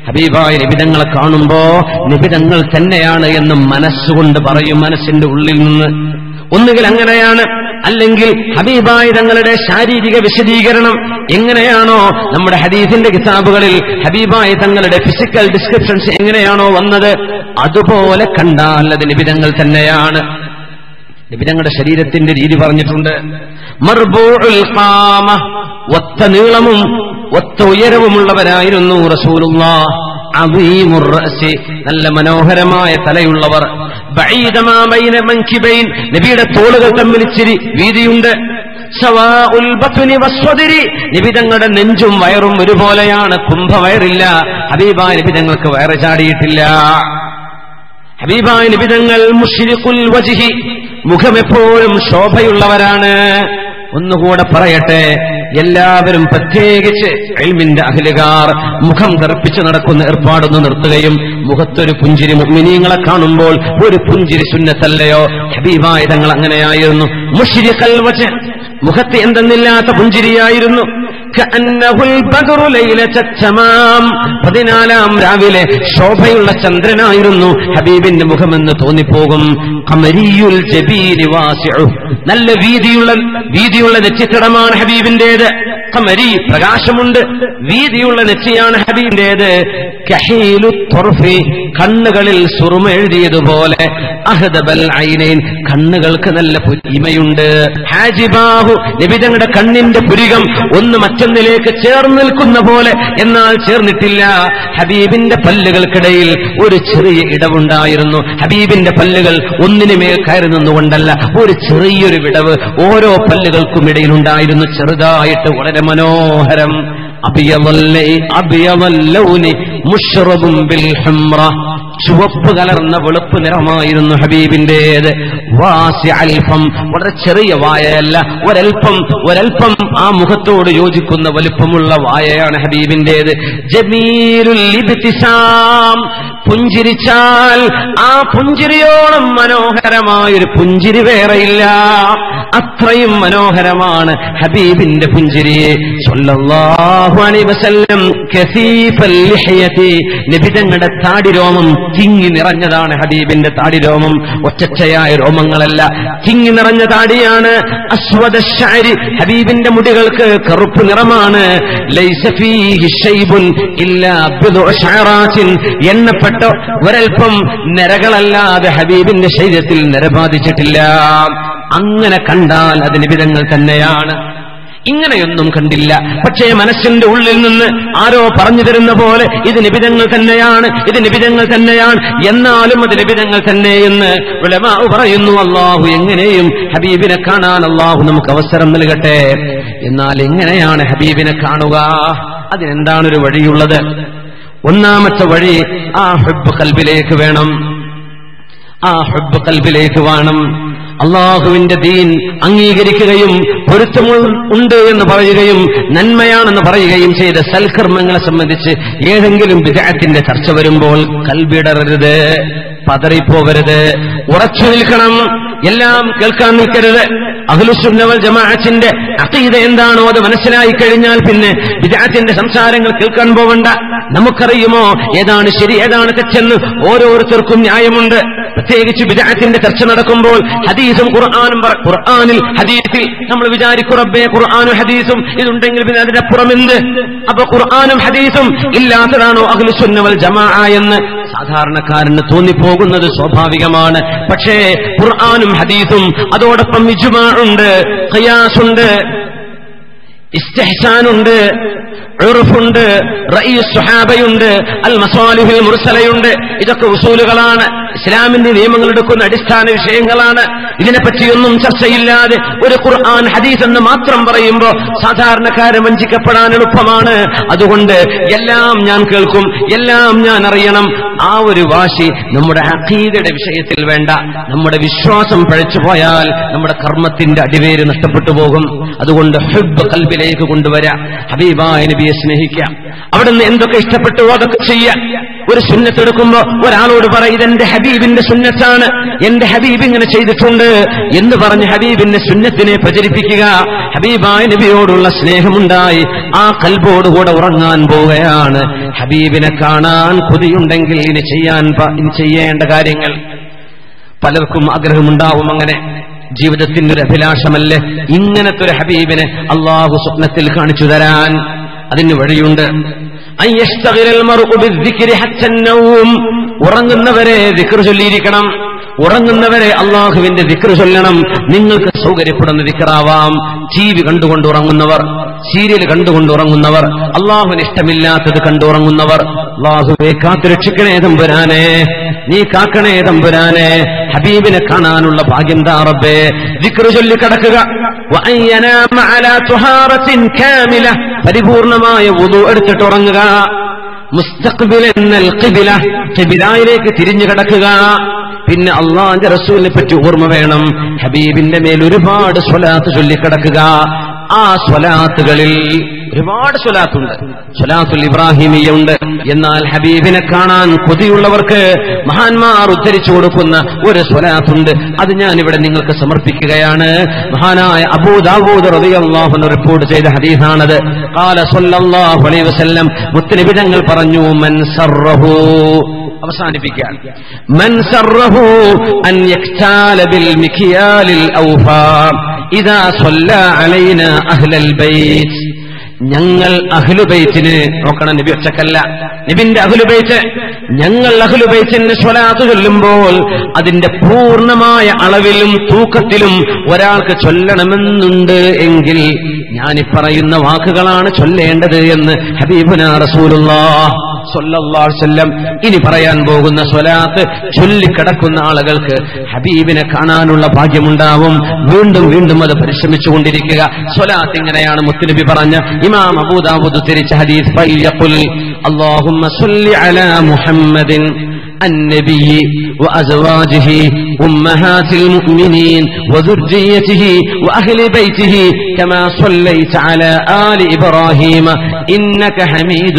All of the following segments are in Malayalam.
ഹബീബായ നിബിതങ്ങളെ കാണുമ്പോ നിബിതങ്ങൾ തന്നെയാണ് എന്ന് മനസ്സുകൊണ്ട് പറയും മനസ്സിന്റെ ഉള്ളിൽ നിന്ന് ഒന്നുകിൽ അങ്ങനെയാണ് അല്ലെങ്കിൽ ഹബീബായ തങ്ങളുടെ ശാരീരിക വിശദീകരണം എങ്ങനെയാണോ നമ്മുടെ ഹദീസിന്റെ കിതാബുകളിൽ ഹബീബായ തങ്ങളുടെ ഫിസിക്കൽ ഡിസ്ക്രിപ്ഷൻസ് എങ്ങനെയാണോ വന്നത് അതുപോലെ കണ്ടാൽ അത് നിബിതങ്ങൾ തന്നെയാണ് നിബിതങ്ങളുടെ ശരീരത്തിന്റെ രീതി പറഞ്ഞിട്ടുണ്ട് മർബൂഉൽ ഖാമ ഒത്ത നീളമും ഒത്ത ഉയരവുമുള്ളവരായിരുന്നു റസൂലുള്ളാ അദീമുർ റഅസി നല്ല മനോഹരമായ തലയുള്ളവർ ബഈദമാ ബൈന മൻകിബൈൻ നബിയുടെ തോളുകൾ തമ്മിൽ ഇച്ചിരി വീതിയുണ്ട് സവാഉൽ ബത്നി വസ്വദിരി നിബിതങ്ങളുടെ നെഞ്ചും വയറും ഒരുപോലെയാണ് കുംഭവയറില്ല ഹബീബായ നിബിതങ്ങൾക്ക് വയറ് ചാടിയിട്ടില്ല ഹബീബായ നിബിതങ്ങൾ മുഷിരിഖുൽ വജിഹി മുഖം എപ്പോഴും ശോഭയുള്ളവരാണ് ഒന്നുകൂടെ പറയട്ടെ എല്ലാവരും പ്രത്യേകിച്ച് എൽമിന്റെ അഖിലുകാർ മുഖം കറുപ്പിച്ച് നടക്കുന്ന ഏർപ്പാടൊന്ന് നിർത്തുകയും മുഖത്തൊരു പുഞ്ചിരി മുഅ്മിനീങ്ങളെ കാണുമ്പോൾ ഒരു പുഞ്ചിരി സുന്നത്തല്ലയോ ഹബീബായ തങ്ങൾ അങ്ങനെയായിരുന്നു മുഷിരിഖൽ വജ് മുഖത്ത് എന്തെന്നില്ലാത്ത പുഞ്ചിരിയായിരുന്നു കഅന്നഹുൽ ബദ്റു ലൈലത തമാം പതിനാലാം രാവിലെ ശോഭയുള്ള ചന്ദ്രനായിരുന്നു ഹബീബിന്റെ മുഖമെന്ന് തോന്നിപ്പോകും ഖമരിയുൽ ജബീനി വാസിഉ നല്ല വീതിയുള്ള വീതിയുള്ള നെറ്റിത്തടമാണ് ഹബീബിന്റേത് ഖമരി പ്രകാശമുണ്ട് വീതിയുള്ള നെറ്റിയാണ് ഹബീബിന്റേത് കഹീലു ത്വർഫി കണ്ണുകളിൽ സുറുമ എഴുതിയതുപോലെ അഹദബൽ ഐനൈൻ കണ്ണുകൾക്ക് നല്ല പുരിമയുണ്ട് ഹാജിബാഹു നബിതങ്ങളുടെ കണ്ണിന്റെ പുരികം ഒന്ന് മറ്റൊന്നിലേക്ക് ചേർന്ന് നിൽക്കുന്ന പോലെ എന്നാൽ ചേർന്നിട്ടില്ല ഹബീബിന്റെ പല്ലുകൾക്കിടയിൽ ഒരു ചെറിയ ഇടവുണ്ടായിരുന്നു ഹബീബിന്റെ പല്ലുകൾ ഒന്നിനു മേൽ കയറി നിന്നുകൊണ്ടല്ല ഒരു ചെറിയൊരു വിടവ് ഓരോ പല്ലുകൾക്കും ഇടയിലുണ്ടായിരുന്നു ചെറുതായിട്ട് വളരെ മനോഹരം അബിയവല്ലേ അബിയവല്ലൗനി മുഷ്റബും ബിൽ ഹംറ ചുവപ്പ് കലർന്ന വെളുപ്പ് നിറമായിരുന്നു ഹബീബിന്റേത് വാസി അൽഫം വളരെ ചെറിയ വായയല്ല ഒരൽപ്പം ഒരൽപ്പം ആ മുഖത്തോട് യോജിക്കുന്ന വലുപ്പമുള്ള വായയാണ് ഹബീബിന്റേത് ജമീലുൽ ഇബ്തിസാം പുഞ്ചിരിച്ചാൽ ആ പുഞ്ചിരിയോളം മനോഹരമായൊരു പുഞ്ചിരി വേറെയില്ല അത്രയും മനോഹരമാണ് ഹബീബിന്റെ പുഞ്ചിരി സല്ലല്ലാഹു അലൈഹി വസല്ലം കസീഫൽ ലിഹ്യതി നബിതങ്ങളുടെ താടിരോമം തിങ്ങി നിറഞ്ഞതാണ് ഹബീബിന്റെ താടിരോമം ഒറ്റച്ചയായ രോമങ്ങളല്ല തിങ്ങി നിറഞ്ഞ താടിയാണ് അസ്വദ ശഅരി ഹബീബിന്റെ മുടികൾക്ക് കറുപ്പ് നിറമാണ് ലൈസ ഫീഹി ശൈബുൻ ഇല്ലാ ബിദ്ഉ ശഅറാത്തിൻ എണ്ണപ്പെട്ട ഒരൽപ്പം നിരകളല്ലാതെ ഹബീബിന്റെ ശരീരത്തിൽ നിര ബാധിച്ചിട്ടില്ല അങ്ങനെ കണ്ടാൽ അത് നിബിധങ്ങൾ തന്നെയാണ് ഇങ്ങനെയൊന്നും കണ്ടില്ല പക്ഷേ മനസ്സിന്റെ ഉള്ളിൽ നിന്ന് ആരോ പറഞ്ഞു തരുന്ന പോലെ ഇത് നിബിധങ്ങൾ തന്നെയാണ് ഇത് നിബിധങ്ങൾ തന്നെയാണ് എന്നാലും അത് നിബിധങ്ങൾ തന്നെ എന്ന് ഉലമാ പറയുന്നു അള്ളാഹു എങ്ങനെയും ഹബീബിനെ കാണാൻ അള്ളാഹു നമുക്ക് അവസരം നൽകട്ടെ എന്നാൽ എങ്ങനെയാണ് ഹബീബിനെ കാണുക അതിനെന്താണ് ഒരു വഴിയുള്ളത് ഒന്നാമത്തെ വഴി ആ ഹുബ് കൽബിലേക്ക് വേണം ആ ഹുബ് കൽബിലേക്ക് വേണം അള്ളാഹുവിന്റെ ദീൻ അംഗീകരിക്കുകയും പൊരുത്തമു ഉണ്ട് എന്ന് പറയുകയും നന്മയാണെന്ന് പറയുകയും ചെയ്ത സൽക്കർമ്മങ്ങളെ സംബന്ധിച്ച് ഏതെങ്കിലും വിദഗ്ധത്തിന്റെ ചർച്ച വരുമ്പോൾ കൽബിടറരുത് പതറിപ്പോകരുത് ഉറച്ചു നിൽക്കണം എല്ലാം കേൾക്കാൻ നിൽക്കരുത് അഖിലുസുന്നവൽ ജമാഅത്തിന്റെ അഖീദ എന്താണോ അത് മനസ്സിലായി കഴിഞ്ഞാൽ പിന്നെ വിദഗ്ധത്തിന്റെ സംസാരങ്ങൾ കേൾക്കാൻ പോവണ്ട നമുക്കറിയുമോ ഏതാണ് ശരി ഏതാണ് തെറ്റെന്ന് ഓരോരുത്തർക്കും ന്യായമുണ്ട് പ്രത്യേകിച്ച് വിദഗ്ധത്തിന്റെ ചർച്ച നടക്കുമ്പോൾ ഹദീസും ഖുർആാനും പറ- ഖുർആാനിൽ ഹദീസിൽ നമ്മൾ വിചാരിക്കും റബ്ബേ ഖുർആാനും ഹദീസും ഇതുണ്ടെങ്കിൽ പിന്നെ അതിനപ്പുറം എന്ത് അപ്പൊ ഖുർആാനും ഹദീസും ഇല്ലാത്തതാണോ അഖിലുസുന്നവൽ ജമാ എന്ന് സാധാരണക്കാരന് തോന്നിപ്പോകുന്നത് സ്വാഭാവികമാണ് പക്ഷേ ഖുർആാനും ഹദീസും അതോടൊപ്പം ഇജുമാ ഉണ്ട് ഖിയാസുണ്ട് ഇസ്തിഹ്സാനുണ്ട് ഉറുഫുണ്ട് റഈസ് സുഹാബയുണ്ട് അൽ മസാലിഹുൽ മുർസലയുണ്ട് ഇതൊക്കെ ഉസൂലുകളാണ് ഇസ്ലാമിന്റെ നിയമങ്ങൾ എടുക്കുന്ന അടിസ്ഥാന വിഷയങ്ങളാണ് ഇതിനെപ്പറ്റിയൊന്നും ചർച്ചയില്ലാതെ ഒരു ഖുർആൻ ഹദീസ് എന്ന് മാത്രം പറയുമ്പോൾ സാധാരണക്കാരെ വഞ്ചിക്കപ്പെടാൻ എളുപ്പമാണ് അതുകൊണ്ട് എല്ലാം ഞാൻ കേൾക്കും എല്ലാം ഞാൻ അറിയണം ആ ഒരു വാശി നമ്മുടെ അഖീദയുടെ വിഷയത്തിൽ വേണ്ട നമ്മുടെ വിശ്വാസം പഴച്ചു പോയാൽ നമ്മുടെ കർമ്മത്തിന്റെ അടിവേര് നഷ്ടപ്പെട്ടു പോകും അതുകൊണ്ട് ഹുബ് കൽബിലേക്ക് കൊണ്ടുവരാം ഹബീബായ നബിയെ സ്നേഹിക്കാം അവിടുന്ന് എന്തൊക്കെ ഇഷ്ടപ്പെട്ടുവോ അതൊക്കെ ചെയ്യാം ഒരു സുന്നത്തെടുക്കുമ്പോ ഒരാളോട് പറ ഇതെന്റെ ഹബീബ് ഹബീബിന്റെ സുന്നത്താണ് എന്റെ ഹബീബ് ഇങ്ങനെ ചെയ്തിട്ടുണ്ട് എന്ന് പറഞ്ഞ് ഹബീബിന്റെ സുന്നത്തിനെ പ്രചരിപ്പിക്കുക ഹബീബായ നബിയോടുള്ള സ്നേഹമുണ്ടായി ആ കൽബോടുകൂടെ ഉറങ്ങാൻ പോവുകയാണ് ഹബീബിനെ കാണാൻ കൊതിയുണ്ടെങ്കിൽ ഇനി ചെയ്യാൻ പ- ഇനി ചെയ്യേണ്ട കാര്യങ്ങൾ പലർക്കും ആഗ്രഹമുണ്ടാവും അങ്ങനെ ജീവിതത്തിന്റെ ഒരു അഭിലാഷമല്ലേ ഇങ്ങനത്തെ ഒരു ഹബീബിനെ അള്ളാഹു സ്വപ്നത്തിൽ കാണിച്ചു തരാൻ അതിന് വഴിയുണ്ട് അൻ യശ്തഗിലൽ മർഉ ബിദ്ദിക്രി ഹത്ത النوم. ഉറങ്ങുന്നവരെ ദിക്ർ ചൊല്ലിയിരിക്കണം ഉറങ്ങുന്നവരെ അള്ളാഹുവിന്റെ ദിക്ർ ചൊല്ലണം നിങ്ങൾക്ക് സൗകര്യപ്പെടുന്ന ദിക്റാവാം ടി വി കണ്ടുകൊണ്ട് ഉറങ്ങുന്നവർ സീരിയൽ കണ്ടുകൊണ്ട് ഉറങ്ങുന്നവർ അള്ളാഹുവിന് ഇഷ്ടമില്ലാത്തത് കണ്ടുറങ്ങുന്നവർ അള്ളാഹുവെ കാത്തുരക്ഷിക്കണേ തമ്പുരാനെ നീ കാക്കണേ തമ്പുരാനെ ഹബീബിനെ കാണാനുള്ള ഭാഗ്യം താറബേ ദിക്ർ ചൊല്ലി കിടക്കുക വഅൻ യനാമ അലാ തുഹാറത്തിൻ കാമില പരിപൂർണമായ വുദു എടുത്തിട്ട് ഉറങ്ങുക മുസ്തഖ്ബിൽ എന്നൽ ഖിബില ഖിബിലായിലേക്ക് തിരിഞ്ഞു കിടക്കുക പിന്നെ അള്ളാന്റെ റസൂലിനെ പറ്റി ഓർമ്മ വേണം ഹബീബിന്റെ മേൽ ഒരുപാട് സ്വലാത്ത് ചൊല്ലിക്കിടക്കുക ആ സ്വലാത്തുകളിൽ ഒരുപാട് സ്വലാത്തുണ്ട് സ്വലാത്തുൽ ഇബ്രാഹിമിയുണ്ട് എന്നാൽ ഹബീബിനെ കാണാൻ കൊതിയുള്ളവർക്ക് മഹാന്മാർ ഉദ്ധരിച്ചു കൊടുക്കുന്ന ഒരു സ്വലാത്തുണ്ട് അത് ഞാൻ ഇവിടെ നിങ്ങൾക്ക് സമർപ്പിക്കുകയാണ് മഹാനായ അബൂദാബൂദ് റളിയല്ലാഹു റിപ്പോർട്ട് ചെയ്ത ഹദീസാണത് ഖാല സ്വല്ലല്ലാഹു അലൈഹി വസല്ലം മുത്തനബി തങ്ങൾ പറഞ്ഞു മൻ സർറഹു അവസാനിപ്പിക്കാൻ മൻ സർറഹു അൻ യക്താല ബിൽ മിഖിയാലിൽ ഔഫാ ഇദാ സ്വല്ല അലൈന അഹ്ലൽ ബൈത്ത് ഞങ്ങൾ അഹ്ലുബൈത്തിന് നോക്കണം നബി ഒച്ചക്കല്ല നബിന്റെ അഹ്ലുബൈത്ത് ഞങ്ങൾ അഹ്ലുബൈത്തിന് സ്വലാത്ത് ചൊല്ലുമ്പോൾ അതിന്റെ പൂർണ്ണമായ അളവിലും തൂക്കത്തിലും ഒരാൾക്ക് ചൊല്ലണമെന്നുണ്ട് എങ്കിൽ ഞാനീ പറയുന്ന വാക്കുകളാണ് ചൊല്ലേണ്ടത് എന്ന് ഹബീബുന റസൂലുള്ളാഹ് സ്വല്ലല്ലാഹു അലൈഹി വസല്ലം ഇനി പറയാൻ പോകുന്ന സ്വലാത്ത് ചൊല്ലിക്കിടക്കുന്ന ആളുകൾക്ക് ഹബീബിനെ കാണാനുള്ള ഭാഗ്യമുണ്ടാവും വീണ്ടും വീണ്ടും അത് പരിശ്രമിച്ചുകൊണ്ടിരിക്കുക സ്വലാത്ത് ഇങ്ങനെയാണ് മുത്തുനബി പറഞ്ഞ ഇമാം അബൂദാവൂദ് തിരിച്ച ഹദീസ് ഫയഖുൽ അല്ലാഹുമ്മ സ്വല്ലി അലാ മുഹമ്മദിൻ النبي وأزواجه أمهات المؤمنين وذريته وأهل بيته كما صليت على آل إبراهيم إنك حميد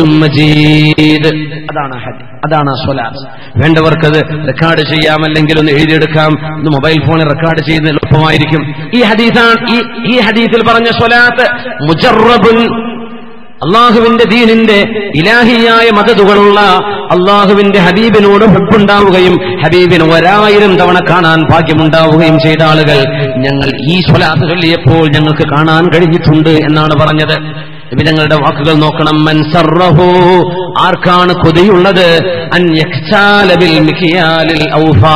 مجيد അതാണ് ഹദി- അതാണ് സ്വലാത്ത് വേണ്ടവർക്കത് റെക്കോർഡ് ചെയ്യാം അല്ലെങ്കിൽ ഒന്ന് എഴുതിയെടുക്കാം ഒന്ന് മൊബൈൽ ഫോണിൽ റെക്കോർഡ് ചെയ്യുന്ന എളുപ്പമായിരിക്കും ഈ ഹദീസാണ് ഈ ഈ ഹദീസിൽ പറഞ്ഞ സ്വലാത്ത് മുജറബുൻ അള്ളാഹുവിന്റെ ദീനിന്റെ ഇലാഹിയായ മതതുകളുള്ള അള്ളാഹുവിന്റെ ഹബീബിനോട് ഹെബുണ്ടാവുകയും ഹബീബിന് ഒരായിരം തവണ കാണാൻ ഭാഗ്യമുണ്ടാവുകയും ചെയ്ത ആളുകൾ ഞങ്ങൾ ഈ സ്വലാത്ത് ചൊല്ലിയപ്പോൾ ഞങ്ങൾക്ക് കാണാൻ കഴിഞ്ഞിട്ടുണ്ട് എന്നാണ് പറഞ്ഞത് നബി ഞങ്ങളുടെ വാക്കുകൾ നോക്കണം മൻസറഹു ആർക്കാണ് കൊതിയുള്ളത് അൻ യഖ്സാല ബിൽ മിഖിയാലിൽ ഔഫാ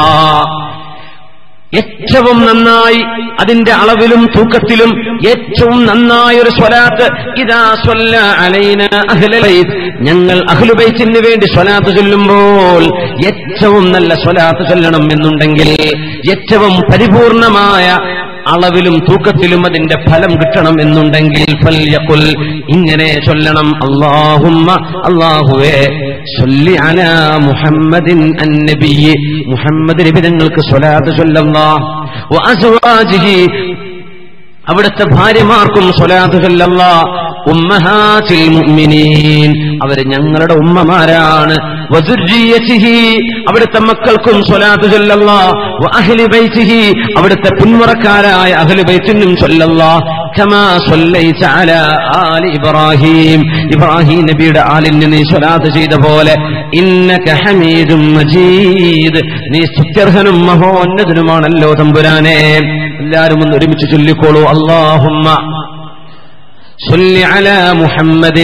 ഏറ്റവും നന്നായി അതിന്റെ അളവിലും തൂക്കത്തിലും ഏറ്റവും നന്നായ ഒരു സ്വലാത്ത് ഇതാ സ്വല്ല അലൈന അഹ്ലൽ ബൈത്ത്. ഞങ്ങൾ അഹ്ലുബൈത്തിന് വേണ്ടി സ്വലാത്ത് ചൊല്ലുമ്പോൾ ഏറ്റവും നല്ല സ്വലാത്ത് ചൊല്ലണം എന്നുണ്ടെങ്കിൽ ഏറ്റവും പരിപൂർണമായ അളവിലും തൂക്കത്തിലും അതിന്റെ ഫലം കിട്ടണം എന്നുണ്ടെങ്കിൽ ഫൽയഖുൽ ഇങ്ങനെ ചൊല്ലണം അല്ലാഹുമ്മ അല്ലാഹുവേ സ്വല്ലി അലാ മുഹമ്മദിൻ അന്നബി മുഹമ്മദ് നബി തങ്ങൾക്ക് സ്വലാത്ത് ചൊല്ലല്ലാ വഅസ്വാജിഹി അവിടുത്തെ ഭാര്യമാർക്കും സ്വലാത്ത് ചൊല്ലല്ലാ ഉമ്മഹാത്തിൽ മുഅ്മിനീൻ അവര് ഞങ്ങളുടെ ഉമ്മമാരാണ് വസുർജിയത്തിഹി അവിടുത്തെ മക്കൾക്കും സ്വലാത്ത് ചൊല്ലല്ലാ വഅഹ്ലി ബൈത്തിഹി അവിടുത്തെ പിന്മുറക്കാരായ അഹ്ലി ബൈത്തിനും ചൊല്ലല്ലാ കമാ സ്വല്ലൈത അലാ ആലി ഇബ്രാഹിം ഇബ്രാഹിം നബിയുടെ ആലിന് നീ സ്വലാത്ത് ചെയ്ത പോലെ ഇന്നക ഹമീദും മജീദ് നീ സ്തുത്യർഹനും മഹോന്നതനുമാണല്ലോ തമ്പുരാനെ എല്ലാവരും ഒന്ന് ഒരുമിച്ച് ചൊല്ലിക്കോളൂ അല്ലാഹുമ്മ صل على محمد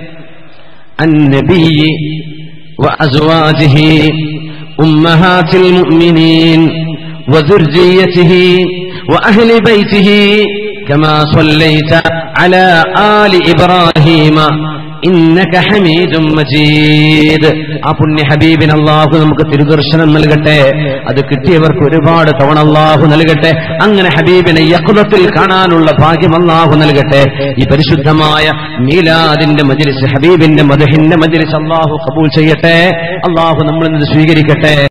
النبي وأزواجه أمهات المؤمنين وذريته وأهل بيته كما صليت على آل إبراهيم ഇന്നക ഹമീദും മജീദ് ആ പുണ്യ ഹബീബിന് അള്ളാഹു നമുക്ക് തിരുദർശനം നൽകട്ടെ അത് കിട്ടിയവർക്ക് ഒരുപാട് തവണ അള്ളാഹു നൽകട്ടെ അങ്ങനെ ഹബീബിനെ യക്കുലത്തിൽ കാണാനുള്ള ഭാഗ്യം അള്ളാഹു നൽകട്ടെ ഈ പരിശുദ്ധമായ മീലാദിന്റെ മജിലിസ് ഹബീബിന്റെ മദഹിന്റെ മജിലിസ് അള്ളാഹു കബൂൽ ചെയ്യട്ടെ അള്ളാഹു നമ്മളിൽ നിന്ന് സ്വീകരിക്കട്ടെ